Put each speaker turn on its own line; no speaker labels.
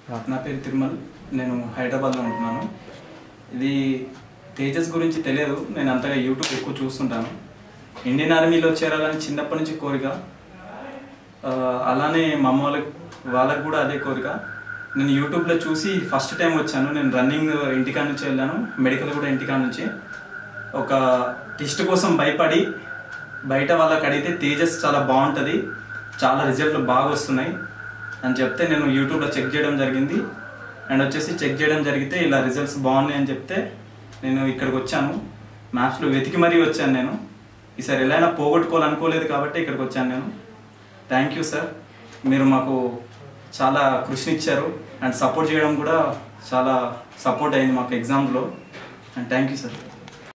నా పేరు తిరుమల్ నేను హైదరాబాద్లో ఉంటున్నాను ఇది తేజస్ గురించి తెలియదు నేను అంతగా యూట్యూబ్ ఎక్కువ చూస్తుంటాను ఇండియన్ ఆర్మీలో చేరాలని చిన్నప్పటి నుంచి కోరిక ఆ, అలానే మా అమ్మ వాళ్ళకి వాళ్ళకి కూడా అదే కోరిక నేను యూట్యూబ్లో చూసి ఫస్ట్ టైం వచ్చాను నేను రన్నింగ్ ఇంటికాడ నుంచి వెళ్ళాను మెడికల్ కూడా ఇంటికాడ నుంచి ఒక టెస్ట్ కోసం భయపడి బయట వాళ్ళకి అడిగితే తేజస్ చాలా బాగుంటుంది చాలా రిజల్ట్లు బాగా వస్తున్నాయి అని చెప్తే నేను యూట్యూబ్లో చెక్ చేయడం జరిగింది అండ్ వచ్చేసి చెక్ చేయడం జరిగితే ఇలా రిజల్ట్స్ బాగున్నాయి అని చెప్తే నేను ఇక్కడికి వచ్చాను మ్యాథ్స్లో వెతికి మరీ వచ్చాను నేను ఈసారి ఎలా అయినా పోగొట్టుకోవాలనుకోలేదు కాబట్టి ఇక్కడికి వచ్చాను నేను థ్యాంక్ యూ సార్ మీరు మాకు చాలా కృషినిచ్చారు అండ్ సపోర్ట్ చేయడం కూడా చాలా సపోర్ట్ అయింది మాకు ఎగ్జామ్లో అండ్ థ్యాంక్ యూ సార్